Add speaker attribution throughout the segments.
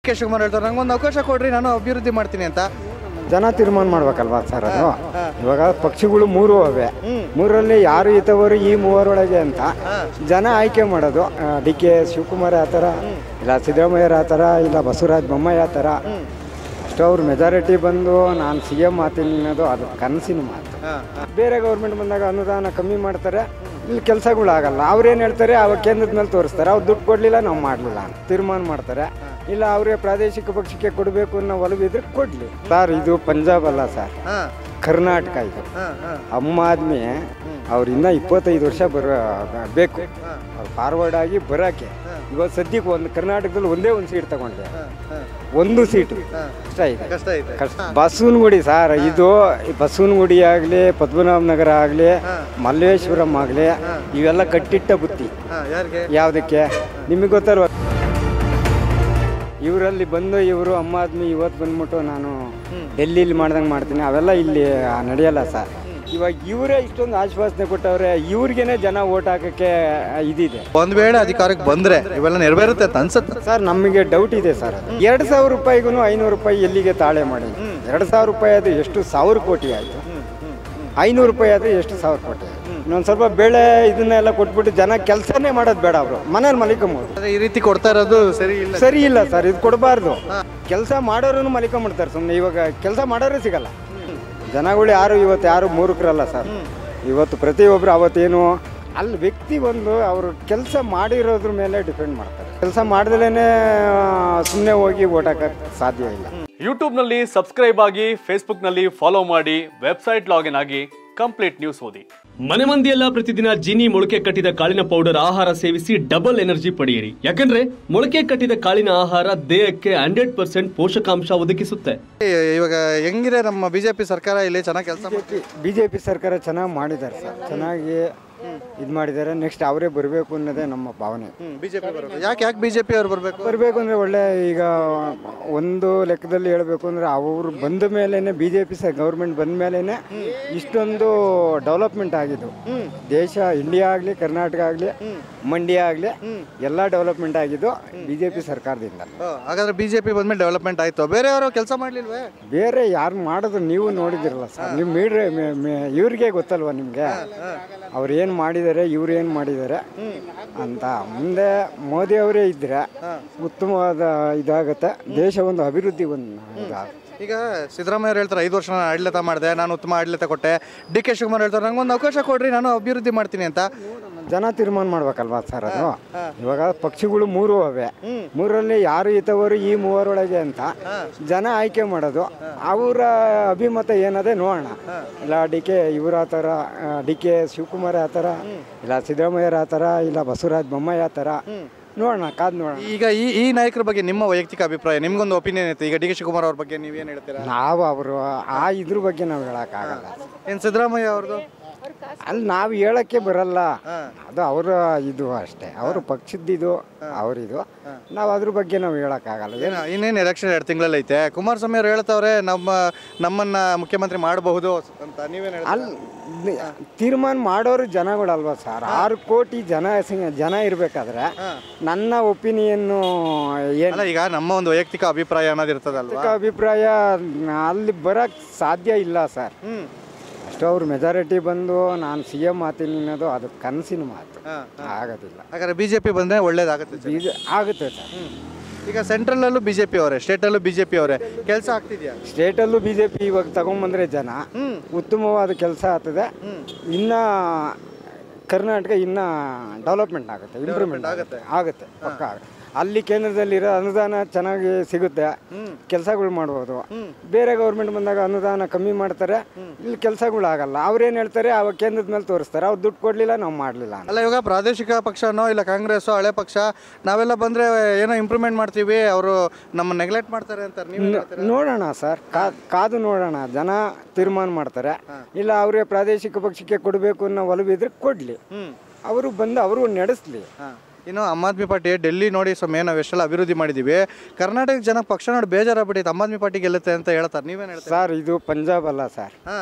Speaker 1: K Shivakumar ಹೇಳ್ತಾರೆ ನಂಗೆ ಒಂದು ಅವಕಾಶ ಕೊಡ್ರಿ ನಾನು ಅಭಿವೃದ್ಧಿ ಮಾಡ್ತೀನಿ ಅಂತ
Speaker 2: ಜನ ತೀರ್ಮಾನ ಮಾಡ್ಬೇಕಲ್ವಾ ಸರ್ ಅದು ಇವಾಗ ಪಕ್ಷಿಗಳು ಮೂರು ಅವೆ ಮೂರರಲ್ಲಿ ಯಾರು ಇತವರು ಈ ಮೂವರೊಳಗೆ ಅಂತ ಜನ ಆಯ್ಕೆ ಮಾಡೋದು ಡಿ ಕೆ ಶಿವಕುಮಾರ್ ಆ ಥರ ಇಲ್ಲ ಸಿದ್ದರಾಮಯ್ಯರ ಆ ಥರ ಇಲ್ಲ ಬಸವರಾಜ ಬೊಮ್ಮಾಯಿ ಆ ಥರ ಅಷ್ಟು ಅವ್ರು ಮೆಜಾರಿಟಿ ಬಂದು ನಾನು ಸಿ ಎಮ್ ಆತೀನಿ ಅನ್ನೋದು ಅದು ಕನಸಿನ ಮಾತು ಬೇರೆ ಗೌರ್ಮೆಂಟ್ ಬಂದಾಗ ಅನುದಾನ ಕಮ್ಮಿ ಮಾಡ್ತಾರೆ ಇಲ್ಲಿ ಕೆಲಸಗಳಾಗಲ್ಲ ಅವ್ರೇನು ಹೇಳ್ತಾರೆ ಅವಾಗ ಕೇಂದ್ರದ ಮೇಲೆ ತೋರಿಸ್ತಾರೆ ಅವ್ರು ದುಡ್ಡು ಕೊಡಲಿಲ್ಲ ನಾವು ಮಾಡಲಿಲ್ಲ ಅಂತ ತೀರ್ಮಾನ ಮಾಡ್ತಾರೆ ಇಲ್ಲ ಅವರೇ ಪ್ರಾದೇಶಿಕ ಪಕ್ಷಕ್ಕೆ ಕೊಡಬೇಕು ಅನ್ನೋ ಒಲವಿದ್ರೆ ಕೊಡಲಿ ಸರ್ ಇದು ಪಂಜಾಬ್ ಅಲ್ಲ ಸರ್
Speaker 1: ಹಾಂ
Speaker 2: ಕರ್ನಾಟಕ ಇದು
Speaker 1: ಹಾಂ ಹಾಂ
Speaker 2: ಅಮ್ಮ ಆದ್ಮಿ ಅವ್ರು ಇನ್ನೂ ಇಪ್ಪತ್ತೈದು ವರ್ಷ ಬರ ಬೇಕು ಅವ್ರು ಫಾರ್ವರ್ಡ್ ಆಗಿ ಬರೋಕ್ಕೆ ಇವತ್ತು ಸದ್ಯಕ್ಕೆ ಒಂದು ಕರ್ನಾಟಕದಲ್ಲಿ ಒಂದೇ ಒಂದು ಸೀಟ್ ತಗೊಂಡೆ ಒಂದು ಸೀಟು ಕಷ್ಟ ಇದೆ
Speaker 1: ಕಷ್ಟ ಐತೆ
Speaker 2: ಕಷ್ಟ ಬಸವನಗುಡಿ ಸರ್ ಇದು ಬಸವನಗುಡಿ ಆಗಲಿ ಪದ್ಮನಾಭ ನಗರ ಆಗಲಿ ಮಲ್ಲೇಶ್ವರಂ ಆಗಲಿ ಇವೆಲ್ಲ ಕಟ್ಟಿಟ್ಟ ಬುತ್ತಿ
Speaker 1: ಹಾಂ ಯಾರಿಗೆ
Speaker 2: ಯಾವುದಕ್ಕೆ ನಿಮಗೆ ಗೊತ್ತಲ್ವ ಇವರಲ್ಲಿ ಬಂದು ಇವರು ಅಮ್ಮ ಆದ್ಮಿ ಇವತ್ತು ಬಂದ್ಬಿಟ್ಟು ನಾನು ಡೆಲ್ಲಿಲಿ ಮಾಡ್ದಂಗೆ ಮಾಡ್ತೀನಿ ಅವೆಲ್ಲ ಇಲ್ಲಿ ನಡೆಯಲ್ಲ ಸರ್ ಇವಾಗ ಇವರೇ ಇಷ್ಟೊಂದು ಆಶ್ವಾಸನೆ ಕೊಟ್ಟವ್ರೆ ಇವ್ರಿಗೇನೆ ಜನ ಓಟ್ ಹಾಕಕ್ಕೆ ಇದಿದೆ
Speaker 1: ಒಂದ್ ವೇಳೆ ಅಧಿಕಾರಕ್ಕೆ ಬಂದ್ರೆ ಇವೆಲ್ಲ ನೆರವೇರುತ್ತೆ ಅಂತ ಅನ್ಸುತ್ತೆ
Speaker 2: ಸರ್ ನಮಗೆ ಡೌಟ್ ಇದೆ ಸರ್ ಎರಡು ಸಾವಿರ ರೂಪಾಯಿಗೂ ಐನೂರು ರೂಪಾಯಿ ಎಲ್ಲಿಗೆ ತಾಳೆ ಮಾಡಿ ಎರಡು ಸಾವಿರ ರೂಪಾಯಿ ಅದು ಎಷ್ಟು ಸಾವಿರ ಕೋಟಿ ಆಯಿತು ಐನೂರು ರೂಪಾಯಿ ಆದರೆ ಎಷ್ಟು ಸಾವಿರ ಕೋಟಿ ಆಯ್ತು ಇನ್ನೊಂದು ಸ್ವಲ್ಪ ಬೆಳೆ ಇದನ್ನೆಲ್ಲ ಕೊಟ್ಬಿಟ್ಟು ಜನ ಕೆಲಸನೇ ಮಾಡೋದು ಬೇಡ ಅವರು ಮನೇಲಿ ಮಲಿಕೊಂಬೋದು
Speaker 1: ಆದ್ರೆ ಈ ರೀತಿ ಕೊಡ್ತಾ ಇರೋದು ಸರಿ ಇಲ್ಲ
Speaker 2: ಸರಿ ಇಲ್ಲ ಸರ್ ಇದು ಕೊಡಬಾರ್ದು ಕೆಲಸ ಮಾಡೋರು ಮಲಿಕೊಂಬಿಡ್ತಾರೆ ಸುಮ್ಮನೆ ಇವಾಗ ಕೆಲಸ ಮಾಡೋರೇ ಸಿಗಲ್ಲ ಜನಗಳು ಯಾರು ಇವತ್ತು ಯಾರು ಮೂರ್ಖರಲ್ಲ ಸರ್ ಇವತ್ತು ಪ್ರತಿಯೊಬ್ಬರು ಅವತ್ತೇನು ಅಲ್ಲಿ ವ್ಯಕ್ತಿ ಒಂದು ಅವರು ಕೆಲಸ ಮಾಡಿರೋದ್ರ ಮೇಲೆ ಡಿಪೆಂಡ್ ಮಾಡ್ತಾರೆ ಕೆಲಸ ಮಾಡ್ದಲೇ ಸುಮ್ಮನೆ ಹೋಗಿ ಓಟ್ ಹಾಕಕ್ಕೆ ಸಾಧ್ಯ ಇಲ್ಲ
Speaker 3: ಯೂಟ್ಯೂಬ್ನಲ್ಲಿ ಸಬ್ಸ್ಕ್ರೈಬ್ ಆಗಿ ಫೇಸ್ಬುಕ್ನಲ್ಲಿ ಫಾಲೋ ಮಾಡಿ ವೆಬ್ಸೈಟ್ ಲಾಗಿನ್ ಆಗಿ ಕಂಪ್ಲೀಟ್ ನ್ಯೂಸ್ ಓದಿ ಮನೆ ಮಂದಿಯೆಲ್ಲ ಪ್ರತಿದಿನ ಜೀನಿ ಮೊಳಕೆ ಕಟ್ಟಿದ ಕಾಳಿನ ಪೌಡರ್ ಆಹಾರ ಸೇವಿಸಿ ಡಬಲ್ ಎನರ್ಜಿ ಪಡೆಯಿರಿ ಯಾಕಂದ್ರೆ ಮೊಳಕೆ ಕಟ್ಟಿದ ಕಾಳಿನ ಆಹಾರ ದೇಹಕ್ಕೆ ಹಂಡ್ರೆಡ್ ಪರ್ಸೆಂಟ್ ಪೋಷಕಾಂಶ ಒದಗಿಸುತ್ತೆ
Speaker 1: ಇವಾಗ ಹೆಂಗಿದೆ ನಮ್ಮ ಬಿಜೆಪಿ ಸರ್ಕಾರ ಇಲ್ಲಿ ಚೆನ್ನಾಗಿ ಕೆಲಸ
Speaker 2: ಬಿ ಜೆ ಪಿ ಸರ್ಕಾರ ಚೆನ್ನಾಗಿ ಮಾಡಿದ್ದಾರೆ ಸರ್ ಚೆನ್ನಾಗಿ ಇದು ಮಾಡಿದ್ದಾರೆ ನೆಕ್ಸ್ಟ್ ಅವರೇ ಬರಬೇಕು ಅನ್ನೋದೇ ನಮ್ಮ ಭಾವನೆ
Speaker 1: ಬಿಜೆಪಿ ಬರಬೇಕು ಯಾಕೆ ಯಾಕೆ ಬಿಜೆಪಿ ಅವ್ರು ಬರಬೇಕು
Speaker 2: ಬರಬೇಕು ಅಂದರೆ ಒಳ್ಳೆ ಈಗ ಒಂದು ಲೆಕ್ಕದಲ್ಲಿ ಹೇಳಬೇಕು ಅಂದರೆ ಅವರು ಬಂದ ಮೇಲೇ ಬಿ ಜೆ ಪಿ ಸಹ ಗೌರ್ಮೆಂಟ್ ಬಂದ ಮೇಲೇ ಇಷ್ಟೊಂದು ಡೆವಲಪ್ಮೆಂಟ್ ಆಗಿದ್ದು ದೇಶ ಇಂಡಿಯಾ ಆಗಲಿ ಕರ್ನಾಟಕ ಆಗಲಿ ಮಂಡ್ಯ ಆಗಲಿ ಎಲ್ಲ ಡೆವಲಪ್ಮೆಂಟ್ ಆಗಿದ್ದು ಬಿ ಜೆ ಪಿ ಸರ್ಕಾರದಿಂದ
Speaker 1: ಹಾಗಾದ್ರೆ ಬಿಜೆಪಿ ಬಂದ್ಮೇಲೆ ಡೆವಲಪ್ಮೆಂಟ್ ಆಯ್ತು ಬೇರೆಯವರು ಕೆಲಸ ಮಾಡ್ಲಿಲ್ವೇ
Speaker 2: ಬೇರೆ ಯಾರು ಮಾಡಿದ್ರು ನೀವು ನೋಡಿದಿರಲ್ಲ ಸರ್ ನೀವು ಮೀಡ್ರೆ ಇವ್ರಿಗೆ ಗೊತ್ತಲ್ವಾ ನಿಮಗೆ ಅವ್ರು ಏನು ಮಾಡಿದ್ದಾರೆ ಇವ್ರು ಏನು ಮಾಡಿದ್ದಾರೆ ಅಂತ ಮುಂದೆ ಮೋದಿ ಅವರೇ ಇದ್ರೆ ಉತ್ತಮವಾದ ಇದಾಗತ್ತೆ ದೇಶ ಒಂದು ಅಭಿವೃದ್ಧಿ ಒಂದು ಇದಾಗುತ್ತೆ
Speaker 1: ಈಗ ಸಿದ್ದರಾಮಯ್ಯ ಅವ್ರು ಹೇಳ್ತಾರೆ ಐದು ವರ್ಷ ನಾನು ಆಡಳಿತ ಮಾಡಿದೆ ನಾನು ಉತ್ತಮ ಆಡಳಿತ ಕೊಟ್ಟೆ ಡಿ ಕೆ ಶಿವಕುಮಾರ್ ಹೇಳ್ತಾರೆ ನಂಗೆ ಒಂದು ಅವಕಾಶ ಕೊಡ್ರಿ ನಾನು ಅಭಿವೃದ್ಧಿ ಮಾಡ್ತೀನಿ ಅಂತ
Speaker 2: ಜನ ತೀರ್ಮಾನ ಮಾಡ್ಬೇಕಲ್ವಾ ಸರ್ ಅದು ಇವಾಗ ಪಕ್ಷಿಗಳು ಮೂರು ಅವೆ ಮೂರಲ್ಲಿ ಯಾರು ಇತವರು ಈ ಮೂವರೊಳಗೆ ಅಂತ ಜನ ಆಯ್ಕೆ ಮಾಡೋದು ಅವರ ಅಭಿಮತ ಏನದೆ ನೋಡೋಣ ಇಲ್ಲ ಡಿ ಕೆ ಇವರ ಆ ಥರ ಡಿ ಕೆ ಶಿವಕುಮಾರ್ ಆ ಥರ ಇಲ್ಲ ಸಿದ್ದರಾಮಯ್ಯರ ಆ ಥರ ಇಲ್ಲ ಬಸವರಾಜ ಬೊಮ್ಮಾಯಿ ಆ ಥರ ನೋಡೋಣ ಕಾದ್ ನೋಡೋಣ
Speaker 1: ಈಗ ಈ ಈ ನಾಯಕರ ಬಗ್ಗೆ ನಿಮ್ಮ ವೈಯಕ್ತಿಕ ಅಭಿಪ್ರಾಯ ನಿಮ್ಗೊಂದು ಒಪಿನಿಯನ್ ಐತೆ ಈಗ ಡಿ ಕೆ ಶಿವಕುಮಾರ್ ಅವ್ರ ಬಗ್ಗೆ ನೀವೇನು ಹೇಳ್ತೀರಾ
Speaker 2: ನಾವು ಅವರು ಆ ಇದ್ರ ಬಗ್ಗೆ ನಾವು ಹೇಳೋಕ್ಕಾಗಲ್ಲ
Speaker 1: ಏನು ಸಿದ್ದರಾಮಯ್ಯ ಅವ್ರದ್ದು
Speaker 2: ಅಲ್ಲಿ ನಾವು ಹೇಳಕ್ಕೆ ಬರಲ್ಲ ಅದು ಅವರ ಇದು ಅಷ್ಟೇ ಅವರು ಪಕ್ಷದ್ದಿದು ಅವರಿದು ನಾವು ಅದ್ರ ಬಗ್ಗೆ ನಾವು ಹೇಳೋಕ್ಕಾಗಲ್ಲ
Speaker 1: ಏನು ಇನ್ನೇನು ಎಲೆಕ್ಷನ್ ಎರಡು ತಿಂಗಳಲ್ಲಿ ಐತೆ ಕುಮಾರಸ್ವಾಮಿ ಅವ್ರು ಹೇಳ್ತಾವ್ರೆ ನಮ್ಮ ನಮ್ಮನ್ನ ಮುಖ್ಯಮಂತ್ರಿ ಮಾಡಬಹುದು ಅಂತ ನೀವೇನು ಹೇಳ್ತೀರಾ
Speaker 2: ಅಲ್ಲಿ ತೀರ್ಮಾನ ಮಾಡೋರು ಜನಗಳಲ್ವಾ ಸರ್ ಆರು ಕೋಟಿ ಜನ ಸಿಂಗ- ಜನ ಇರಬೇಕಾದ್ರೆ ನನ್ನ ಒಪಿನಿಯನ್ನು ಏನು
Speaker 1: ಅಲ್ಲ ಈಗ ನಮ್ಮ ಒಂದು ವೈಯಕ್ತಿಕ ಅಭಿಪ್ರಾಯ ಅನ್ನೋದು ಇರ್ತದಲ್ವಾ
Speaker 2: ಅಭಿಪ್ರಾಯ ಅಲ್ಲಿ ಬರಕ್ಕೆ ಸಾಧ್ಯ ಇಲ್ಲ ಸರ್ ಅಷ್ಟು ಅವ್ರು ಮೆಜಾರಿಟಿ ಬಂದು ನಾನು ಸಿ ಎಮ್ ಆತೀನಿ ಅನ್ನೋದು ಅದು ಕನಸಿನ ಮಾತು ಆಗೋದಿಲ್ಲ
Speaker 1: ಹಾಗಾದ್ರೆ ಬಿಜೆಪಿ ಬಂದ್ರೆ ಒಳ್ಳೇದಾಗುತ್ತೆ ಜನ.
Speaker 2: ಬೀಜ ಆಗುತ್ತೆ ಸರ್
Speaker 1: ಈಗ ಸೆಂಟ್ರಲ್ ಬಿ ಜೆ ಪಿ ಅವರೇ ಸ್ಟೇಟಲ್ಲೂ ಬಿ ಜೆ ಪಿ ಅವರೇ ಕೆಲಸ ಆಗ್ತಿದ್ಯಾ
Speaker 2: ಸ್ಟೇಟಲ್ಲೂ ಬಿ ಜೆ ಪಿ ಇವಾಗ ತಗೊಂಬಂದ್ರೆ ಜನ ಉತ್ತಮವಾದ ಕೆಲಸ ಆಗ್ತದೆ ಇನ್ನ ಕರ್ನಾಟಕ ಇನ್ನ ಡೆವಲಪ್ಮೆಂಟ್ ಆಗುತ್ತೆ ಇಂಪ್ರೂವ್ಮೆಂಟ್ ಆಗುತ್ತೆ ಆಗುತ್ತೆ ಪಕ್ಕ ಆಗುತ್ತೆ ಅಲ್ಲಿ ಕೇಂದ್ರದಲ್ಲಿರೋ ಅನುದಾನ ಚೆನ್ನಾಗಿ ಸಿಗುತ್ತೆ ಕೆಲಸಗಳು ಮಾಡ್ಬೋದು ಬೇರೆ ಗೌರ್ಮೆಂಟ್ ಬಂದಾಗ ಅನುದಾನ ಕಮ್ಮಿ ಮಾಡ್ತಾರೆ ಇಲ್ಲಿ ಕೆಲಸಗಳಾಗಲ್ಲ ಅವ್ರೇನು ಹೇಳ್ತಾರೆ ಅವಾಗ ಕೇಂದ್ರದ ಮೇಲೆ ತೋರಿಸ್ತಾರೆ ಅವ್ರು ದುಡ್ಡು ಕೊಡಲಿಲ್ಲ ನಾವು ಮಾಡಲಿಲ್ಲ ಅಂತ
Speaker 1: ಅಲ್ಲ ಇವಾಗ ಪ್ರಾದೇಶಿಕ ಪಕ್ಷನೋ ಇಲ್ಲ ಕಾಂಗ್ರೆಸ್ಸೋ ಹಳೆ ಪಕ್ಷ ನಾವೆಲ್ಲ ಬಂದ್ರೆ ಏನೋ ಇಂಪ್ರೂವ್ಮೆಂಟ್ ಮಾಡ್ತೀವಿ ಅವರು ನಮ್ಮ ನೆಗ್ಲೆಕ್ಟ್ ಮಾಡ್ತಾರೆ ಅಂತಾರೆ ನೀವು
Speaker 2: ನೋಡೋಣ ಸರ್ ಕಾದು ನೋಡೋಣ ಜನ ತೀರ್ಮಾನ ಮಾಡ್ತಾರೆ ಇಲ್ಲ ಅವರೇ ಪ್ರಾದೇಶಿಕ ಪಕ್ಷಕ್ಕೆ ಕೊಡಬೇಕು ಅನ್ನೋ ಒಲವಿದ್ರೆ ಕೊಡಲಿ ಅವರು ಬಂದು ಅವರು ನಡೆಸಲಿ
Speaker 1: ಇನ್ನು ಆಮ್ ಆದ್ಮಿ ಪಾರ್ಟಿ ಡೆಲ್ಲಿ ನೋಡಿ ಸ್ವಾಮಿ ನಾವು ಎಷ್ಟೆಲ್ಲ ಅಭಿವೃದ್ಧಿ ಮಾಡಿದೀವಿ ಕರ್ನಾಟಕ ಜನ ಪಕ್ಷ ನೋಡಿ ಬೇಜಾರಾಗ್ಬಿಟ್ಟಿತ್ತು ಆಮ್ ಆದ್ಮಿ ಪಾರ್ಟಿ ಗೆಲ್ಲುತ್ತೆ ಅಂತ ಹೇಳ್ತಾರೆ ನೀವೇನು ಹೇಳ್ತಾರೆ
Speaker 2: ಸರ್ ಇದು ಪಂಜಾಬ್ ಅಲ್ಲ ಸರ್
Speaker 1: ಹಾಂ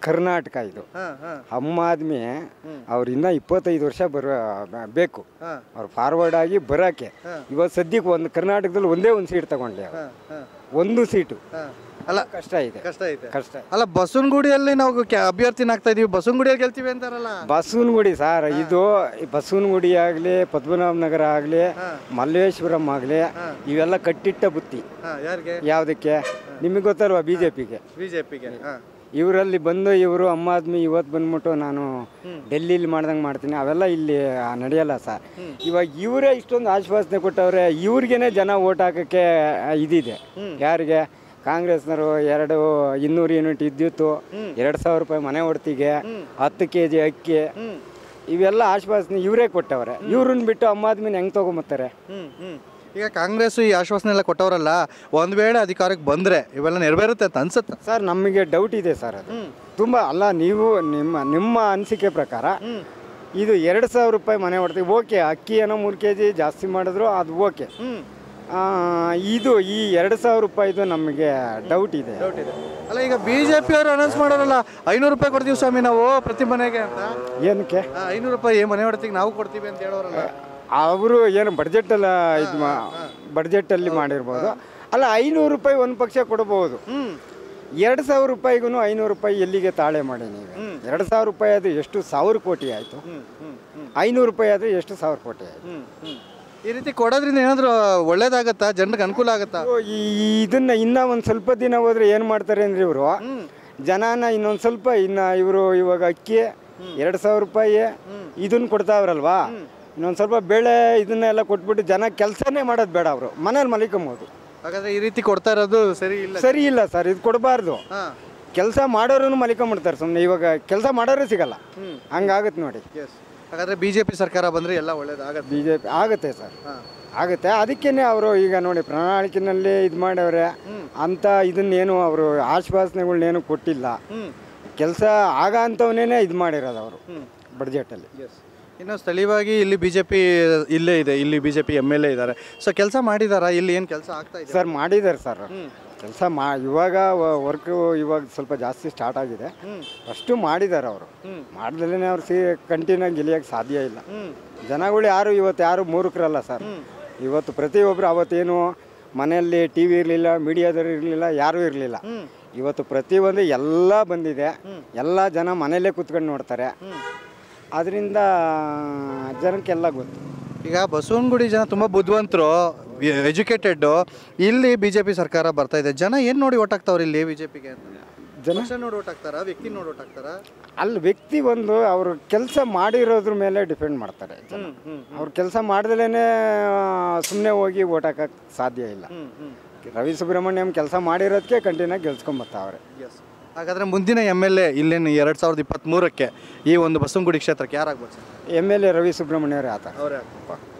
Speaker 2: ಕರ್ನಾಟಕ ಇದು
Speaker 1: ಹಾಂ ಹಾಂ
Speaker 2: ಅಮ್ಮ ಆದ್ಮಿ ಅವ್ರು ಇನ್ನೂ ಇಪ್ಪತ್ತೈದು ವರ್ಷ ಬರೋ ಬೇಕು
Speaker 1: ಹಾಂ
Speaker 2: ಅವ್ರು ಫಾರ್ವರ್ಡ್ ಆಗಿ ಬರೋಕ್ಕೆ ಇವತ್ತು ಸದ್ಯಕ್ಕೆ ಒಂದು ಕರ್ನಾಟಕದಲ್ಲಿ ಒಂದೇ ಒಂದು ಸೀಟ್ ತಗೊಂಡ್ಲಿ ಅವ್ರು
Speaker 1: ಹಾಂ ಹಾಂ
Speaker 2: ಒಂದು ಸೀಟು
Speaker 1: ಹಾಂ ಅಲ್ಲ
Speaker 2: ಕಷ್ಟ ಇದೆ
Speaker 1: ಕಷ್ಟ ಐತೆ
Speaker 2: ಕಷ್ಟ
Speaker 1: ಅಲ್ಲ ಬಸವನಗುಡಿಯಲ್ಲಿ ನಾವು ಕ್ಯಾ- ಅಭ್ಯರ್ಥಿನ ಆಗ್ತಾ ಇದೀವಿ ಬಸವನಗುಡಿಯಲ್ಲಿ ಗೆಲ್ತೀವಿ ಅಂತಾರಲ್ಲ
Speaker 2: ಬಸವನಗುಡಿ ಸರ್ ಇದು ಈ ಬಸವನಗುಡಿ ಆಗಲಿ ಪದ್ಮನಾಭ ನಗರ ಆಗಲಿ ಮಲ್ಲೇಶ್ವರಂ ಆಗಲಿ ಇವೆಲ್ಲ ಕಟ್ಟಿಟ್ಟ ಬುತ್ತಿ
Speaker 1: ಹಾಂ ಯಾರಿಗೆ
Speaker 2: ಯಾವುದಕ್ಕೆ ನಿಮಗೆ ಗೊತ್ತಲ್ವಾ ಬಿ ಜೆ ಪಿಗೆ
Speaker 1: ಬಿ ಜೆ ಪಿಗೆ ಹಾಂ
Speaker 2: ಇವರಲ್ಲಿ ಬಂದು ಇವರು ಅಮ್ಮ ಆದ್ಮಿ ಇವತ್ತು ಬಂದ್ಬಿಟ್ಟು ನಾನು ಡೆಲ್ಲಿಲಿ ಮಾಡ್ದಂಗೆ ಮಾಡ್ತೀನಿ ಅವೆಲ್ಲ ಇಲ್ಲಿ ನಡೆಯಲ್ಲ ಸರ್ ಇವಾಗ ಇವರೇ ಇಷ್ಟೊಂದು ಆಶ್ವಾಸನೆ ಕೊಟ್ಟವ್ರೆ ಇವ್ರಿಗೇನೆ ಜನ ಓಟ್ ಹಾಕೋಕ್ಕೆ ಇದಿದೆ ಯಾರಿಗೆ ಕಾಂಗ್ರೆಸ್ನವರು ಎರಡು ಇನ್ನೂರು ಯೂನಿಟ್ ವಿದ್ಯುತ್ತು ಎರಡು ಸಾವಿರ ರೂಪಾಯಿ ಮನೆ ಒಡ್ತಿಗೆ ಹತ್ತು ಕೆ ಜಿ ಅಕ್ಕಿ ಇವೆಲ್ಲ ಆಶ್ವಾಸನೆ ಇವರೇ ಕೊಟ್ಟವ್ರೆ ಇವ್ರನ್ನ ಬಿಟ್ಟು ಅಮ್ಮ ಆದ್ಮಿನ ಹೆಂಗೆ ತೊಗೊಂಬತ್ತಾರೆ
Speaker 1: ಹ್ಮ್ ಹ್ಮ್ ಈಗ ಕಾಂಗ್ರೆಸ್ ಈ ಆಶ್ವಾಸನೆ ಎಲ್ಲ ಕೊಟ್ಟವರಲ್ಲ ಒಂದ್ ವೇಳೆ ಅಧಿಕಾರಕ್ಕೆ ಬಂದ್ರೆ ಇವೆಲ್ಲ ನೆರವೇರುತ್ತೆ ಅಂತ ಅನ್ಸುತ್ತೆ
Speaker 2: ಸರ್ ನಮಗೆ ಡೌಟ್ ಇದೆ ಸರ್ ಅದು ತುಂಬ ಅಲ್ಲ ನೀವು ನಿಮ್ಮ ನಿಮ್ಮ ಅನಿಸಿಕೆ ಪ್ರಕಾರ ಇದು ಎರಡು ಸಾವಿರ ರೂಪಾಯಿ ಮನೆ ಹೊಡ್ತೀವಿ ಓಕೆ ಅಕ್ಕಿ ಏನೋ ಮೂರು ಕೆ ಜಿ ಜಾಸ್ತಿ ಮಾಡಿದ್ರು ಅದು ಓಕೆ ಆ, ಇದು ಈ ಎರಡು ಸಾವಿರ ರೂಪಾಯಿದು ನಮಗೆ ಡೌಟ್ ಇದೆ
Speaker 1: ಡೌಟ್ ಇದೆ ಅಲ್ಲ ಈಗ ಬಿಜೆಪಿ ಅವರು ಅನೌನ್ಸ್ ಮಾಡೋರಲ್ಲ ಐನೂರು ರೂಪಾಯಿ ಕೊಡ್ತೀವಿ ಸ್ವಾಮಿ ನಾವು ಪ್ರತಿ ಮನೆಗೆ ಅಂತ
Speaker 2: ಏನಕ್ಕೆ
Speaker 1: ಆ, ಐನೂರು ರೂಪಾಯಿ ಮನೆ ಹೊಡ್ತೀವಿ ನಾವು ಕೊಡ್ತೀವಿ ಅಂತ ಹೇಳೋರಲ್ಲ
Speaker 2: ಅವರು ಏನು ಬಡ್ಜೆಟಲ್ಲ ಇದು ಮಾ ಬಡ್ಜೆಟಲ್ಲಿ ಮಾಡಿರ್ಬೋದು ಅಲ್ಲ ಐನೂರು ರೂಪಾಯಿ ಒಂದು ಪಕ್ಷ ಕೊಡ್ಬೋದು ಎರಡು ಸಾವಿರ ರೂಪಾಯಿಗೂ ಐನೂರು ರೂಪಾಯಿ ಎಲ್ಲಿಗೆ ತಾಳೆ ಮಾಡಿ ನೀವು ಎರಡು ಸಾವಿರ ರೂಪಾಯಿ ಅದು ಎಷ್ಟು ಸಾವಿರ ಕೋಟಿ ಆಯಿತು ಐನೂರು ರೂಪಾಯಿ ಆದರೆ ಎಷ್ಟು ಸಾವಿರ ಕೋಟಿ ಆಯಿತು
Speaker 1: ಈ ರೀತಿ ಕೊಡೋದ್ರಿಂದ ಏನಾದ್ರು ಒಳ್ಳೇದಾಗತ್ತಾ ಜನರಿಗೆ ಅನುಕೂಲ ಆಗತ್ತಾ
Speaker 2: ಈ ಇದನ್ನ ಇನ್ನ ಒಂದು ಸ್ವಲ್ಪ ದಿನ ಹೋದ್ರೆ ಏನು ಮಾಡ್ತಾರೆ ಅಂದ್ರೆ ಇವರು ಜನನ ಇನ್ನೊಂದು ಸ್ವಲ್ಪ ಇನ್ನ ಇವರು ಇವಾಗ ಅಕ್ಕಿ ಎರಡು ಸಾವಿರ ರೂಪಾಯಿ ಇದನ್ನ ಕೊಡ್ತಾವ್ರಲ್ವಾ ಇನ್ನೊಂದು ಸ್ವಲ್ಪ ಬೇಳೆ ಇದನ್ನೆಲ್ಲ ಕೊಟ್ಬಿಟ್ಟು ಜನ ಕೆಲಸನೇ ಮಾಡೋದು ಬೇಡ ಅವರು ಮನೇಲಿ ಮಲಿಕೊಂಬೋದು
Speaker 1: ಹಾಗಾದ್ರೆ ಈ ರೀತಿ ಕೊಡ್ತಾ ಇರೋದು ಸರಿ ಇಲ್ಲ
Speaker 2: ಸರಿ ಇಲ್ಲ ಸರ್ ಇದು ಕೊಡಬಾರ್ದು
Speaker 1: ಹಾ
Speaker 2: ಕೆಲಸ ಮಾಡೋರು ಮಲಿಕೊಂಬಿಡ್ತಾರೆ ಸುಮ್ಮನೆ ಇವಾಗ ಕೆಲಸ ಮಾಡೋರೇ ಸಿಗಲ್ಲ ಹಂಗಾಗುತ್ತೆ ನೋಡಿ
Speaker 1: ಎಸ್ ಹಾಗಾದ್ರೆ ಬಿಜೆಪಿ ಸರ್ಕಾರ ಬಂದ್ರೆ ಎಲ್ಲ ಒಳ್ಳೇದಾಗತ್ತೆ
Speaker 2: ಬಿ ಜೆ ಪಿ ಆಗುತ್ತೆ ಸರ್
Speaker 1: ಹಾಂ
Speaker 2: ಆಗುತ್ತೆ ಅದಕ್ಕೇನೆ ಅವರು ಈಗ ನೋಡಿ ಪ್ರಣಾಳಿಕೆನಲ್ಲಿ ಇದು ಮಾಡ್ಯವ್ರೆ ಅಂತ ಇದನ್ನೇನು ಅವರು ಆಶ್ವಾಸನೆಗಳ್ನೇನು ಕೊಟ್ಟಿಲ್ಲ ಕೆಲಸ ಆಗ ಅಂಥವನ್ನೇ ಇದು ಮಾಡಿರೋದು ಅವರು ಬಡ್ಜೆಟಲ್ಲಿ
Speaker 1: ಎಸ್ ಇನ್ನು ಸ್ಥಳೀಯವಾಗಿ ಇಲ್ಲಿ ಬಿಜೆಪಿ ಇಲ್ಲೇ ಇದೆ ಇಲ್ಲಿ ಬಿಜೆಪಿ ಎಮ್ ಎಲ್ ಎ ಇದ್ದಾರೆ ಸೊ ಕೆಲಸ ಮಾಡಿದಾರಾ ಇಲ್ಲಿ ಏನು ಕೆಲಸ ಆಗ್ತಾ ಇದೆ
Speaker 2: ಸರ್ ಮಾಡಿದ್ದಾರೆ ಸರ್ ಕೆಲಸ ಮಾ ಇವಾಗ ವರ್ಕ್ ಇವಾಗ ಸ್ವಲ್ಪ ಜಾಸ್ತಿ ಸ್ಟಾರ್ಟ್ ಆಗಿದೆ ಅಷ್ಟು ಮಾಡಿದ್ದಾರೆ ಅವರು ಮಾಡ್ದಲೇ ಅವ್ರು ಸಿ ಕಂಟಿನ್ಯೂ ಗೆಲಿಯೋಕ್ಕೆ ಸಾಧ್ಯ ಇಲ್ಲ ಜನಗಳು ಯಾರು ಇವತ್ತು ಯಾರು ಮೂರ್ಖರಲ್ಲ ಸರ್ ಇವತ್ತು ಪ್ರತಿಯೊಬ್ಬರು ಅವತ್ತೇನು ಮನೆಯಲ್ಲಿ ಟಿ ವಿ ಇರಲಿಲ್ಲ ಮೀಡಿಯಾದವ್ರು ಇರಲಿಲ್ಲ ಯಾರೂ ಇರಲಿಲ್ಲ ಇವತ್ತು ಪ್ರತಿಯೊಂದು ಎಲ್ಲ ಬಂದಿದೆ ಎಲ್ಲ ಜನ ಮನೆಯಲ್ಲೇ ಕೂತ್ಕೊಂಡು ನೋಡ್ತಾರೆ ಅದರಿಂದ ಜನಕ್ಕೆಲ್ಲ ಗೊತ್ತು
Speaker 1: ಈಗ ಬಸವನಗುಡಿ ಜನ ತುಂಬ ಬುದ್ಧಿವಂತರು ಎಜುಕೇಟೆಡ್ ಇಲ್ಲಿ ಬಿಜೆಪಿ ಸರ್ಕಾರ ಬರ್ತಾ ಇದೆ ಜನ ಏನು ನೋಡಿ ಓಟ್ ಹಾಕ್ತಾವ್ರಿ ಇಲ್ಲಿ ಬಿಜೆಪಿಗೆ
Speaker 2: ಜನ
Speaker 1: ಜನ ನೋಡಿ ಓಟ್ ಹಾಕ್ತಾರಾ ವ್ಯಕ್ತಿ ನೋಡಿ ಓಟ್ ಹಾಕ್ತಾರಾ
Speaker 2: ಅಲ್ಲಿ ವ್ಯಕ್ತಿ ಒಂದು ಅವರು ಕೆಲಸ ಮಾಡಿರೋದ್ರ ಮೇಲೆ ಡಿಪೆಂಡ್ ಮಾಡ್ತಾರೆ ಜನ ಅವ್ರು ಕೆಲಸ ಮಾಡ್ದಲೇ ಸುಮ್ಮನೆ ಹೋಗಿ ಓಟ್ ಹಾಕಕ್ಕೆ ಸಾಧ್ಯ ಇಲ್ಲ ರವಿ ಸುಬ್ರಹ್ಮಣ್ಯಂ ಕೆಲಸ ಮಾಡಿರೋದಕ್ಕೆ ಕಂಟಿನ್ಯೂ ಗೆಲ್ಸ್ಕೊಂಬರ್ತಾವ್ರೆ
Speaker 1: ಎಸ್ ಹಾಗಾದ್ರೆ ಮುಂದಿನ ಎಮ್ ಎಲ್ ಎ ಇಲ್ಲೇನು ಎರಡು ಸಾವಿರದ ಇಪ್ಪತ್ತ್ಮೂರಕ್ಕೆ ಈ ಒಂದು ಬಸವನಗುಡಿ ಕ್ಷೇತ್ರಕ್ಕೆ ಯಾರಾಗ್ಬೋದು sir
Speaker 2: M L A Ravi ಸುಬ್ರಹ್ಮಣ್ಯವ್ರೆ ಆತ
Speaker 1: ಅವರೇ